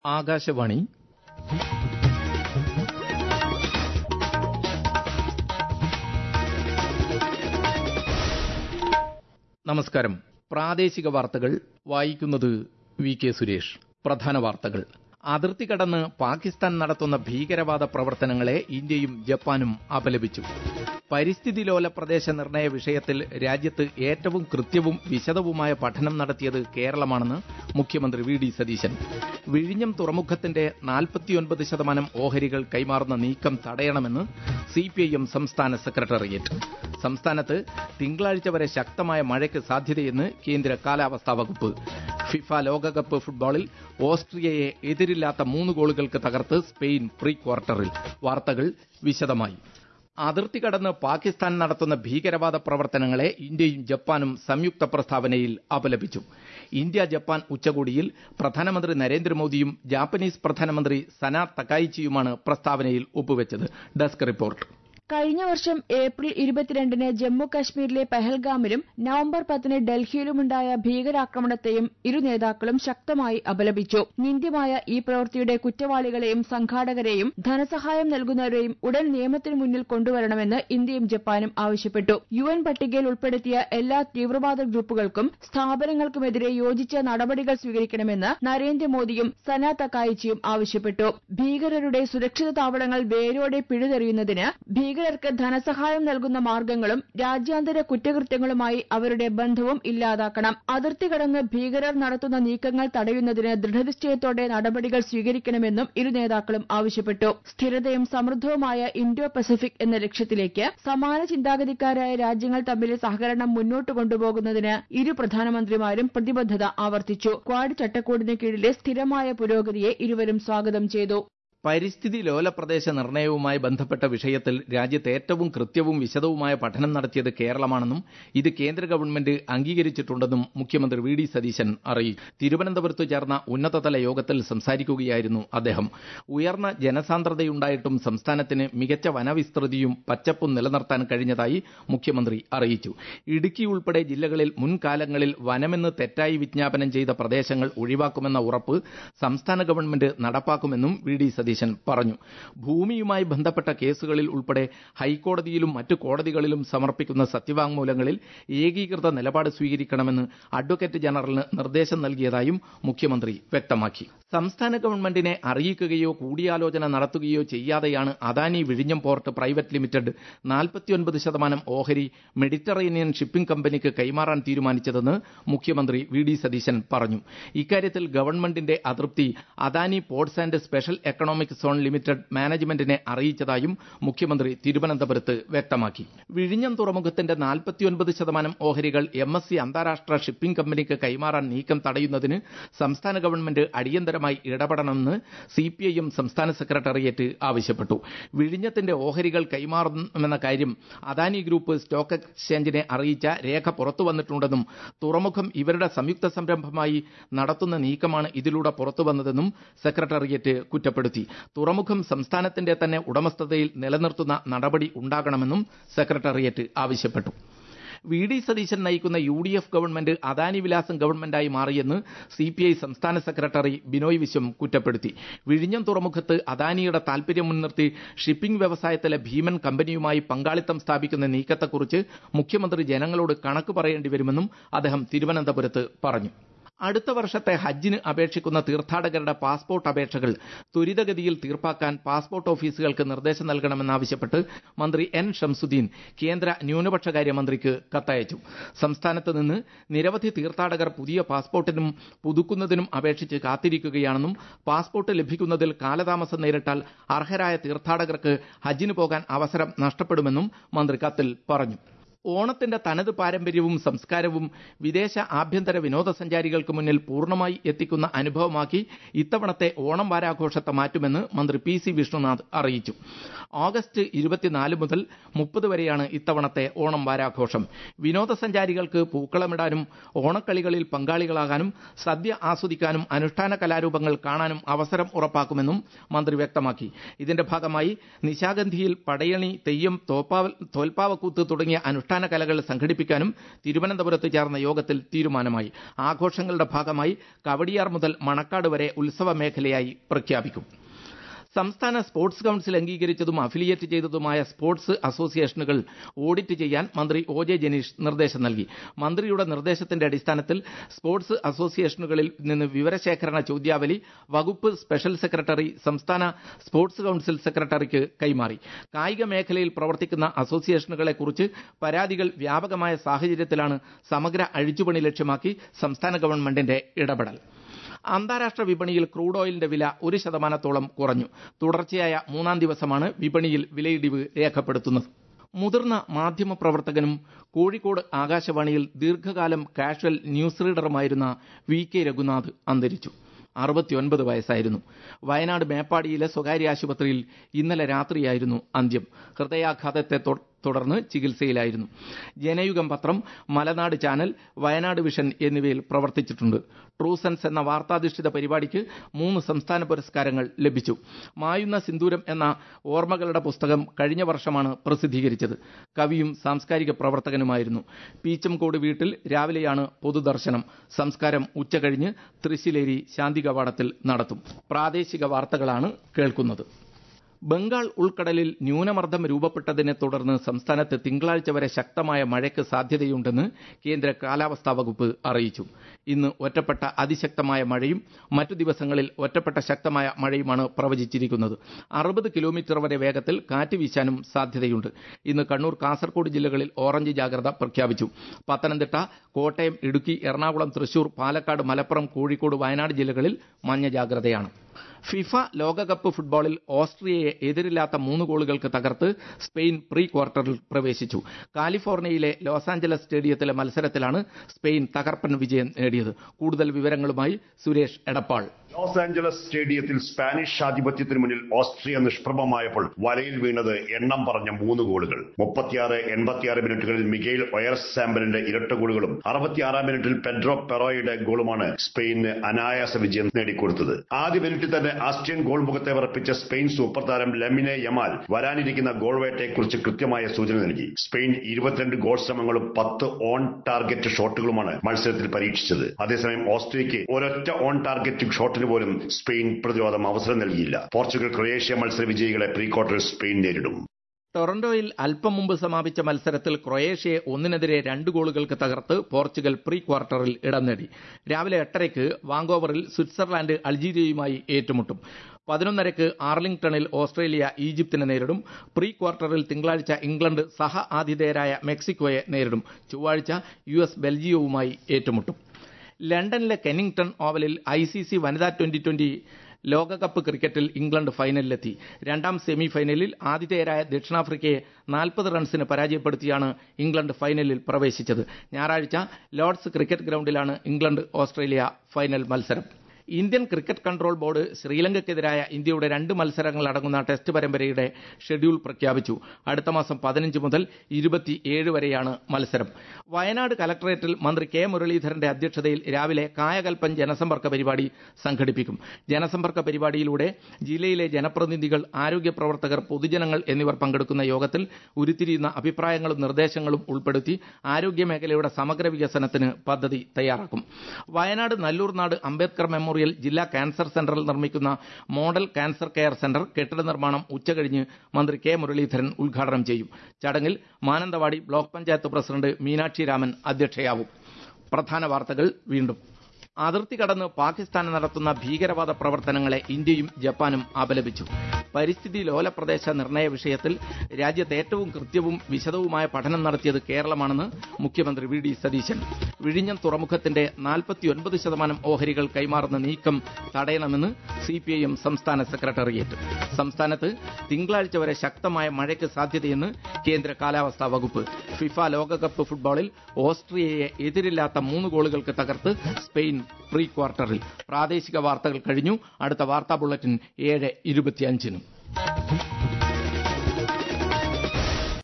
ആകാശവാണി നമസ്കാരം പ്രാദേശിക വാർത്തകൾ വായിക്കുന്നത് വി കെ സുരേഷ് പ്രധാന വാർത്തകൾ അതിർത്തി കടന്ന് പാകിസ്ഥാൻ നടത്തുന്ന ഭീകരവാദ പ്രവർത്തനങ്ങളെ ഇന്ത്യയും ജപ്പാനും അപലപിച്ചു പരിസ്ഥിതി ലോല പ്രദേശ നിർണയ വിഷയത്തിൽ രാജ്യത്ത് ഏറ്റവും കൃത്യവും വിശദവുമായ പഠനം നടത്തിയത് കേരളമാണെന്ന് മുഖ്യമന്ത്രി വി ഡി സതീശൻ വിഴിഞ്ഞം തുറമുഖത്തിന്റെ നാൽപ്പത്തിയൊൻപത് ശതമാനം ഓഹരികൾ കൈമാറുന്ന നീക്കം തടയണമെന്ന് സിപിഐഎം സംസ്ഥാന സെക്രട്ടേറിയറ്റ് സംസ്ഥാനത്ത് തിങ്കളാഴ്ച വരെ ശക്തമായ മഴയ്ക്ക് സാധ്യതയെന്ന് കേന്ദ്ര കാലാവസ്ഥാ വകുപ്പ് ഫിഫ ലോകകപ്പ് ഫുട്ബോളിൽ ഓസ്ട്രിയയെ എതിരില്ലാത്ത മൂന്ന് ഗോളുകൾക്ക് തകർത്ത് സ്പെയിൻ പ്രീ ക്വാർട്ടറിൽ വാർത്തകൾ വിശദമായി അതിർത്തി കടന്ന് പാകിസ്ഥാൻ നടത്തുന്ന ഭീകരവാദ പ്രവർത്തനങ്ങളെ ഇന്ത്യയും ജപ്പാനും സംയുക്ത പ്രസ്താവനയിൽ അപലപിച്ചു ഇന്ത്യ ജപ്പാൻ ഉച്ചകോടിയിൽ പ്രധാനമന്ത്രി നരേന്ദ്രമോദിയും ജാപ്പനീസ് പ്രധാനമന്ത്രി സന തകായിച്ചിയുമാണ് പ്രസ്താവനയിൽ ഒപ്പുവെച്ചത് ഡെസ്ക് റിപ്പോർട്ട് കഴിഞ്ഞ വർഷം ഏപ്രിൽ ഇരുപത്തിരണ്ടിന് ജമ്മു കശ്മീരിലെ പഹൽഗാമിലും നവംബർ പത്തിന് ഡൽഹിയിലുമുണ്ടായ ഭീകരാക്രമണത്തെയും ഇരു നേതാക്കളും ശക്തമായി അപലപിച്ചു നിന്ദ്യമായ ഈ പ്രവൃത്തിയുടെ കുറ്റവാളികളെയും സംഘാടകരെയും ധനസഹായം നൽകുന്നവരെയും ഉടൻ നിയമത്തിന് മുന്നിൽ കൊണ്ടുവരണമെന്ന് ഇന്ത്യയും ജപ്പാനും ആവശ്യപ്പെട്ടു യു എൻ പട്ടികയിൽ ഉൾപ്പെടുത്തിയ എല്ലാ തീവ്രവാദ ഗ്രൂപ്പുകൾക്കും സ്ഥാപനങ്ങൾക്കുമെതിരെ യോജിച്ച നടപടികൾ സ്വീകരിക്കണമെന്ന് നരേന്ദ്രമോദിയും സന തക്കായിച്ചിയും ആവശ്യപ്പെട്ടു ഭീകരരുടെ സുരക്ഷിത താവളങ്ങൾ വേരോടെ പിഴുതെറിയുന്നതിന് ഭീകരർക്ക് ധനസഹായം നൽകുന്ന മാർഗങ്ങളും രാജ്യാന്തര കുറ്റകൃത്യങ്ങളുമായി അവരുടെ ബന്ധവും ഇല്ലാതാക്കണം അതിർത്തി കടന്ന് ഭീകരർ നടത്തുന്ന നീക്കങ്ങൾ തടയുന്നതിന് ദൃഢനിശ്ചയത്തോടെ നടപടികൾ സ്വീകരിക്കണമെന്നും ഇരു നേതാക്കളും ആവശ്യപ്പെട്ടു സ്ഥിരതയും സമൃദ്ധവുമായ ഇൻഡോ പസഫിക് എന്ന ലക്ഷ്യത്തിലേക്ക് സമാന ചിന്താഗതിക്കാരായ രാജ്യങ്ങൾ തമ്മിലെ സഹകരണം മുന്നോട്ട് കൊണ്ടുപോകുന്നതിന് ഇരു പ്രധാനമന്ത്രിമാരും പ്രതിബദ്ധത ആവർത്തിച്ചു ക്വാഡ് ചട്ടക്കൂടിന് കീഴിലെ സ്ഥിരമായ പുരോഗതിയെ ഇരുവരും സ്വാഗതം ചെയ്തു പരിസ്ഥിതി ലോല പ്രദേശ നിർണയവുമായി ബന്ധപ്പെട്ട വിഷയത്തിൽ രാജ്യത്ത് ഏറ്റവും കൃത്യവും വിശദവുമായ പഠനം നടത്തിയത് കേരളമാണെന്നും ഇത് കേന്ദ്ര ഗവൺമെന്റ് അംഗീകരിച്ചിട്ടുണ്ടെന്നും മുഖ്യമന്ത്രി വി ഡി സതീശൻ അറിയിച്ചു തിരുവനന്തപുരത്ത് ചേർന്ന ഉന്നതതല യോഗത്തിൽ സംസാരിക്കുകയായിരുന്നു അദ്ദേഹം ഉയർന്ന ജനസാന്ദ്രതയുണ്ടായിട്ടും സംസ്ഥാനത്തിന് മികച്ച വനവിസ്തൃതിയും പച്ചപ്പും നിലനിർത്താൻ കഴിഞ്ഞതായി മുഖ്യമന്ത്രി അറിയിച്ചു ഇടുക്കി ഉൾപ്പെടെ ജില്ലകളിൽ മുൻകാലങ്ങളിൽ വനമെന്ന് തെറ്റായി വിജ്ഞാപനം ചെയ്ത പ്രദേശങ്ങൾ ഒഴിവാക്കുമെന്ന ഉറപ്പ് സംസ്ഥാന ഗവൺമെന്റ് നടപ്പാക്കുമെന്നും വി ഡി സതീശൻ സതീശൻ പറഞ്ഞു ഭൂമിയുമായി ബന്ധപ്പെട്ട കേസുകളിൽ ഉൾപ്പെടെ ഹൈക്കോടതിയിലും മറ്റു കോടതികളിലും സമർപ്പിക്കുന്ന സത്യവാങ്മൂലങ്ങളിൽ ഏകീകൃത നിലപാട് സ്വീകരിക്കണമെന്ന് അഡ്വക്കേറ്റ് ജനറലിന് നിർദ്ദേശം നൽകിയതായും മുഖ്യമന്ത്രി വ്യക്തമാക്കി സംസ്ഥാന ഗവൺമെന്റിനെ അറിയിക്കുകയോ കൂടിയാലോചന നടത്തുകയോ ചെയ്യാതെയാണ് അദാനി വിഴിഞ്ഞം പോർട്ട് പ്രൈവറ്റ് ലിമിറ്റഡ് നാൽപ്പത്തിയൊൻപത് ശതമാനം ഓഹരി മെഡിറ്ററേനിയൻ ഷിപ്പിംഗ് കമ്പനിക്ക് കൈമാറാൻ തീരുമാനിച്ചതെന്ന് മുഖ്യമന്ത്രി വി ഡി സതീശൻ പറഞ്ഞു ഇക്കാര്യത്തിൽ ഗവൺമെന്റിന്റെ അതൃപ്തി Adani ports and special economic zone limited മാനേജ്മെന്റിനെ അറിയിച്ചതായും മുഖ്യമന്ത്രി തിരുവനന്തപുരത്ത് വ്യക്തമാക്കി വിഴിഞ്ഞം തുറമുഖത്തിന്റെ നാൽപ്പത്തിയൊൻപത് ശതമാനം ഓഹരികൾ എം എസ് സി അന്താരാഷ്ട്ര ഷിപ്പിംഗ് കമ്പനിക്ക് കൈമാറാൻ നീക്കം തടയുന്നതിന് സംസ്ഥാന ഗവൺമെന്റ് അടിയന്തരമായി ഇടപെടണമെന്ന് സിപിഐഎം സംസ്ഥാന സെക്രട്ടേറിയറ്റ് ആവശ്യപ്പെട്ടു വിഴിഞ്ഞത്തിന്റെ ഓഹരികൾ കൈമാറുമെന്ന കാര്യം അദാനി ഗ്രൂപ്പ് സ്റ്റോക്ക് എക്സ്ചേഞ്ചിനെ അറിയിച്ച രേഖ പുറത്തു വന്നിട്ടുണ്ടെന്നും തുറമുഖം ഇവരുടെ സംയുക്ത സംരംഭമായി നടത്തുന്ന നീക്കമാണ് ഇതിലൂടെ പുറത്തുവന്നതെന്നും സെക്രട്ടേറിയറ്റ് കുറ്റപ്പെടുത്തി തുറമുഖം സംസ്ഥാനത്തിന്റെ തന്നെ ഉടമസ്ഥതയിൽ നിലനിർത്തുന്ന നടപടി ഉണ്ടാകണമെന്നും സെക്രട്ടേറിയറ്റ് ആവശ്യപ്പെട്ടു വി ഡി സതീശൻ നയിക്കുന്ന U D F government Adani വിലാസം ഗവൺമെന്റായി മാറിയെന്ന് സി പി ഐ സംസ്ഥാന സെക്രട്ടറി ബിനോയ് വിശ്വം കുറ്റപ്പെടുത്തി വിഴിഞ്ഞം തുറമുഖത്ത് അദാനിയുടെ താൽപര്യം മുൻനിർത്തി ഷിപ്പിംഗ് വ്യവസായത്തിലെ ഭീമൻ കമ്പനിയുമായി പങ്കാളിത്തം സ്ഥാപിക്കുന്ന നീക്കത്തെക്കുറിച്ച് മുഖ്യമന്ത്രി ജനങ്ങളോട് കണക്ക് പറയേണ്ടി വരുമെന്നും അദ്ദേഹം തിരുവനന്തപുരത്ത് പറഞ്ഞു അടുത്ത വർഷത്തെ ഹജ്ജിന് അപേക്ഷിക്കുന്ന തീർത്ഥാടകരുടെ പാസ്പോർട്ട് അപേക്ഷകൾ ത്വരിതഗതിയിൽ തീർപ്പാക്കാൻ പാസ്പോർട്ട് ഓഫീസുകൾക്ക് നിർദ്ദേശം നൽകണമെന്നാവശ്യപ്പെട്ട് മന്ത്രി എൻ ഷംസുദ്ദീൻ കേന്ദ്ര ന്യൂനപക്ഷകാര്യ മന്ത്രിക്ക് കത്തയച്ചു സംസ്ഥാനത്ത് നിന്ന് നിരവധി തീർത്ഥാടകർ പുതിയ പാസ്പോർട്ടിനും പുതുക്കുന്നതിനും അപേക്ഷിച്ച് കാത്തിരിക്കുകയാണെന്നും പാസ്പോർട്ട് ലഭിക്കുന്നതിൽ കാലതാമസം നേരിട്ടാൽ അർഹരായ തീർത്ഥാടകർക്ക് ഹജ്ജിന് പോകാൻ അവസരം നഷ്ടപ്പെടുമെന്നും മന്ത്രി കത്തിൽ പറഞ്ഞു ഓണത്തിന്റെ തനത് പാരമ്പര്യവും സംസ്കാരവും വിദേശ ആഭ്യന്തര വിനോദസഞ്ചാരികൾക്ക് മുന്നിൽ പൂർണ്ണമായി എത്തിക്കുന്ന അനുഭവമാക്കി ഇത്തവണത്തെ ഓണം വാരാഘോഷത്തെ മാറ്റുമെന്ന് മന്ത്രി പി സി വിഷ്ണുനാഥ് അറിയിച്ചു ഓഗസ്റ്റ് ഇരുപത്തിനാല് മുതൽ മുപ്പത് വരെയാണ് ഇത്തവണത്തെ ഓണം വാരാഘോഷം വിനോദസഞ്ചാരികൾക്ക് പൂക്കളമിടാനും ഓണക്കളികളിൽ പങ്കാളികളാകാനും സദ്യ ആസ്വദിക്കാനും അനുഷ്ഠാന കലാരൂപങ്ങൾ കാണാനും അവസരം ഉറപ്പാക്കുമെന്നും മന്ത്രി വ്യക്തമാക്കി ഇതിന്റെ ഭാഗമായി നിശാഗന്ധിയിൽ പടയണി തെയ്യം തോൽപ്പാവക്കൂത്ത് തുടങ്ങിയ അനുഷ്ഠാന അനുഷ്ഠാന കലകൾ സംഘടിപ്പിക്കാനും തിരുവനന്തപുരത്ത് ചേർന്ന യോഗത്തിൽ തീരുമാനമായി ആഘോഷങ്ങളുടെ ഭാഗമായി കവടിയാർ മുതൽ മണക്കാട് വരെ ഉത്സവ മേഖലയായി പ്രഖ്യാപിക്കും സംസ്ഥാന സ്പോർട്സ് കൌൺസിൽ അംഗീകരിച്ചതും അഫിലിയേറ്റ് ചെയ്തതുമായ സ്പോർട്സ് അസോസിയേഷനുകൾ ഓഡിറ്റ് ചെയ്യാൻ മന്ത്രി ഒ ജെ ജനീഷ് നിർദ്ദേശം നൽകി മന്ത്രിയുടെ നിർദ്ദേശത്തിന്റെ അടിസ്ഥാനത്തിൽ സ്പോർട്സ് അസോസിയേഷനുകളിൽ നിന്ന് വിവരശേഖരണ ചോദ്യാവലി വകുപ്പ് സ്പെഷ്യൽ സെക്രട്ടറി സംസ്ഥാന സ്പോർട്സ് കൌൺസിൽ സെക്രട്ടറിക്ക് കൈമാറി കായിക മേഖലയിൽ പ്രവർത്തിക്കുന്ന അസോസിയേഷനുകളെക്കുറിച്ച് പരാതികൾ വ്യാപകമായ സാഹചര്യത്തിലാണ് സമഗ്ര അഴിച്ചുപണി ലക്ഷ്യമാക്കി സംസ്ഥാന ഗവൺമെന്റിന്റെ ഇടപെടൽ അന്താരാഷ്ട്ര വിപണിയിൽ ക്രൂഡ് ഓയിലിന്റെ വില ഒരു ശതമാനത്തോളം കുറഞ്ഞു തുടർച്ചയായ മൂന്നാം ദിവസമാണ് വിപണിയിൽ വിലയിടിവ് രേഖപ്പെടുത്തുന്നത് മുതിർന്ന മാധ്യമപ്രവർത്തകനും കോഴിക്കോട് ആകാശവാണിയിൽ ദീർഘകാലം കാഷ്വൽ ന്യൂസ് റീഡറുമായിരുന്ന വി കെ രഘുനാഥ് അന്തരിച്ചു അറുപത്തിയൊൻപത് വയസ്സായിരുന്നു വയനാട് മേപ്പാടിയിലെ സ്വകാര്യ ആശുപത്രിയിൽ ഇന്നലെ രാത്രിയായിരുന്നു അന്ത്യം ഹൃദയാഘാതത്തെ തുടർന്ന് ചികിത്സയിലായിരുന്നു ജനയുഗം പത്രം മലനാട് ചാനൽ വയനാട് വിഷൻ എന്നിവയിൽ പ്രവർത്തിച്ചിട്ടുണ്ട് ട്രൂസൻസ് എന്ന വാർത്താധിഷ്ഠിത പരിപാടിക്ക് മൂന്ന് സംസ്ഥാന പുരസ്കാരങ്ങൾ ലഭിച്ചു മായുന്ന സിന്ദൂരം എന്ന ഓർമ്മകളുടെ പുസ്തകം കഴിഞ്ഞ വർഷമാണ് പ്രസിദ്ധീകരിച്ചത് കവിയും സാംസ്കാരിക പ്രവർത്തകനുമായിരുന്നു പീച്ചംകോട് വീട്ടിൽ രാവിലെയാണ് പൊതുദർശനം സംസ്കാരം ഉച്ചകഴിഞ്ഞ് തൃശ്ശിലേരി ശാന്തി കവാടത്തിൽ നടത്തും പ്രാദേശിക വാർത്തകളാണ് കേൾക്കുന്നത് ബംഗാൾ ഉൾക്കടലിൽ ന്യൂനമർദ്ദം രൂപപ്പെട്ടതിനെ തുടർന്ന് സംസ്ഥാനത്ത് തിങ്കളാഴ്ച വരെ ശക്തമായ മഴയ്ക്ക് സാധ്യതയുണ്ടെന്ന് കേന്ദ്ര കാലാവസ്ഥാ വകുപ്പ് അറിയിച്ചു ഇന്ന് ഒറ്റപ്പെട്ട അതിശക്തമായ മഴയും മറ്റു ദിവസങ്ങളിൽ ഒറ്റപ്പെട്ട ശക്തമായ മഴയുമാണ് പ്രവചിച്ചിരിക്കുന്നത് അറുപത് കിലോമീറ്റർ വരെ വേഗത്തിൽ കാറ്റ് വീശാനും സാധ്യതയുണ്ട് ഇന്ന് കണ്ണൂർ കാസർഗോഡ് ജില്ലകളിൽ ഓറഞ്ച് ജാഗ്രത പ്രഖ്യാപിച്ചു പത്തനംതിട്ട കോട്ടയം ഇടുക്കി എറണാകുളം തൃശൂർ പാലക്കാട് മലപ്പുറം കോഴിക്കോട് വയനാട് ജില്ലകളിൽ മഞ്ഞ ജാഗ്രതയാണ് ഫിഫ ലോകകപ്പ് ഫുട്ബോളിൽ ഓസ്ട്രിയയെ എതിരില്ലാത്ത മൂന്ന് ഗോളുകൾക്ക് തകർത്ത് സ്പെയിൻ പ്രീ ക്വാർട്ടറിൽ പ്രവേശിച്ചു കാലിഫോർണിയയിലെ ലോസ് ആഞ്ചലസ് സ്റ്റേഡിയത്തിലെ മത്സരത്തിലാണ് സ്പെയിൻ തകർപ്പൻ വിജയം നേടിയത് കൂടുതൽ വിവരങ്ങളുമായി സുരേഷ് എടപ്പാൾ ലോസ് ആഞ്ചലസ് സ്റ്റേഡിയത്തിൽ സ്പാനിഷ് ആധിപത്യത്തിന് മുന്നിൽ ഓസ്ട്രിയ നിഷ്പ്രഭമായപ്പോൾ വലയിൽ വീണത് എണ്ണം പറഞ്ഞ മൂന്ന് ഗോളുകൾ മുപ്പത്തിയാറ് എൺപത്തിയാറ് മിനിറ്റുകളിൽ മിഗെയിൽ ഒയർസ് സാമ്പലിന്റെ ഇരട്ട ഗോളുകളും അറുപത്തിയാറാം മിനിറ്റിൽ പെഡ്രോ പെറോയുടെ ഗോളുമാണ് സ്പെയിന് അനായാസ വിജയം നേടിക്കൊടുത്തത് ആദ്യ മിനിറ്റിൽ തന്നെ ആസ്ട്രിയൻ ഗോൾ മുഖത്തെ വിറപ്പിച്ച സ്പെയിൻ സൂപ്പർ താരം ലെമിനെ യമാൽ വരാനിരിക്കുന്ന ഗോൾ വേട്ടയെക്കുറിച്ച് കൃത്യമായ സൂചന നൽകി സ്പെയിൻ ഇരുപത്തിരണ്ട് ഗോൾ ശ്രമങ്ങളും പത്ത് ഓൺ ടാർഗറ്റ് ഷോട്ടുകളുമാണ് മത്സരത്തിൽ പരീക്ഷിച്ചത് അതേസമയം ഓസ്ട്രിയയ്ക്ക് ഒരൊറ്റ ഓൺ ടാർഗറ്റ് ഷോട്ടിന് പോലും സ്പെയിൻ പ്രതിരോധം അവസരം നൽകിയില്ല പോർച്ചുഗൽ ക്രൊയേഷ്യ മത്സര വിജയികളെ പ്രീ ക്വാർട്ടറിൽ സ്പെയിൻ നേരിടും ടൊറന്റോയിൽ അല്പം മുമ്പ് സമാപിച്ച മത്സരത്തിൽ ക്രൊയേഷ്യയെ ഒന്നിനെതിരെ രണ്ട് ഗോളുകൾക്ക് തകർത്ത് പോർച്ചുഗൽ പ്രീ ക്വാർട്ടറിൽ ഇടം നേടി രാവിലെ എട്ടരയ്ക്ക് വാങ്കോവറിൽ സ്വിറ്റ്സർലാൻഡ് അൾജീരിയയുമായി ഏറ്റുമുട്ടും പതിനൊന്നരയ്ക്ക് ആർലിംഗ്ടണിൽ ഓസ്ട്രേലിയ ഈജിപ്തിനെ നേരിടും പ്രീ ക്വാർട്ടറിൽ തിങ്കളാഴ്ച ഇംഗ്ലണ്ട് സഹ ആതിഥേയരായ മെക്സിക്കോയെ നേരിടും ചൊവ്വാഴ്ച യു എസ് ബെൽജിയവുമായി ഏറ്റുമുട്ടും ലണ്ടനിലെ കെനിങ്ടൺ ഓവലിൽ ഐ സി സി വനിതാ ട്വന്റി ട്വന്റി ലോകകപ്പ് ക്രിക്കറ്റിൽ ഇംഗ്ലണ്ട് ഫൈനലിലെത്തി രണ്ടാം സെമി ഫൈനലിൽ ആതിഥേയരായ ദക്ഷിണാഫ്രിക്കയെ നാൽപ്പത് റൺസിന് പരാജയപ്പെടുത്തിയാണ് ഇംഗ്ലണ്ട് ഫൈനലിൽ പ്രവേശിച്ചത് ഞായറാഴ്ച ലോർഡ്സ് ക്രിക്കറ്റ് ഗ്രൌണ്ടിലാണ് ഇംഗ്ലണ്ട് ഓസ്ട്രേലിയ ഫൈനൽ മത്സരം ഇന്ത്യൻ ക്രിക്കറ്റ് കൺട്രോൾ ബോർഡ് ശ്രീലങ്കയ്ക്കെതിരായ ഇന്ത്യയുടെ രണ്ട് മത്സരങ്ങൾ അടങ്ങുന്ന ടെസ്റ്റ് പരമ്പരയുടെ ഷെഡ്യൂൾ പ്രഖ്യാപിച്ചു അടുത്ത മാസം പതിനഞ്ച് മുതൽ ഇരുപത്തിയേഴ് വരെയാണ് മത്സരം വയനാട് കലക്ടറേറ്റിൽ മന്ത്രി കെ മുരളീധരന്റെ അധ്യക്ഷതയിൽ രാവിലെ കായകൽപ്പൻ ജനസമ്പർക്ക പരിപാടി സംഘടിപ്പിക്കും ജനസമ്പർക്ക പരിപാടിയിലൂടെ ജില്ലയിലെ ജനപ്രതിനിധികൾ ആരോഗ്യ പ്രവർത്തകർ പൊതുജനങ്ങൾ എന്നിവർ പങ്കെടുക്കുന്ന യോഗത്തിൽ ഉരുത്തിരിയുന്ന അഭിപ്രായങ്ങളും നിർദ്ദേശങ്ങളും ഉൾപ്പെടുത്തി ആരോഗ്യ മേഖലയുടെ സമഗ്ര വികസനത്തിന് പദ്ധതി തയ്യാറാക്കും വയനാട് നല്ലൂർ നാട് അംബേദ്കർ മെമ്മോറിയൽ ജില്ലാ ക്യാൻസർ സെന്ററിൽ നിർമ്മിക്കുന്ന മോഡൽ ക്യാൻസർ കെയർ സെന്റർ കെട്ടിട നിർമ്മാണം ഉച്ചകഴിഞ്ഞ് മന്ത്രി കെ മുരളീധരൻ ഉദ്ഘാടനം ചെയ്യും ചടങ്ങിൽ മാനന്തവാടി ബ്ലോക്ക് പഞ്ചായത്ത് പ്രസിഡന്റ് മീനാക്ഷി രാമൻ അധ്യക്ഷയാവും പ്രധാന വാർത്തകൾ വീണ്ടും അതിർത്തി കടന്ന് പാകിസ്ഥാൻ നടത്തുന്ന ഭീകരവാദ പ്രവർത്തനങ്ങളെ ഇന്ത്യയും ജപ്പാനും അപലപിച്ചു പരിസ്ഥിതി ലോല പ്രദേശ നിർണയ വിഷയത്തിൽ രാജ്യത്ത് ഏറ്റവും കൃത്യവും വിശദവുമായ പഠനം നടത്തിയത് കേരളമാണെന്ന് മുഖ്യമന്ത്രി വി ഡി സതീശൻ വിഴിഞ്ഞം തുറമുഖത്തിന്റെ നാൽപ്പത്തിയൊൻപത് ശതമാനം ഓഹരികൾ കൈമാറുന്ന നീക്കം തടയണമെന്ന് സി പി ഐ എം സംസ്ഥാന സെക്രട്ടേറിയറ്റ് സംസ്ഥാനത്ത് തിങ്കളാഴ്ച വരെ ശക്തമായ മഴയ്ക്ക് സാധ്യതയെന്ന് കേന്ദ്ര കാലാവസ്ഥാ വകുപ്പ് ഫിഫ ലോകകപ്പ് ഫുട്ബോളിൽ ഓസ്ട്രിയയെ എതിരില്ലാത്ത മൂന്ന് ഗോളുകൾക്ക് തകർത്ത് സ്പെയിൻ പ്രീ ക്വാർട്ടറിൽ പ്രാദേശിക വാർത്തകൾ കഴിഞ്ഞു അടുത്ത വാർത്താ ബുള്ളറ്റിൻ ഏഴ് ഇരുപത്തിയഞ്ചിനും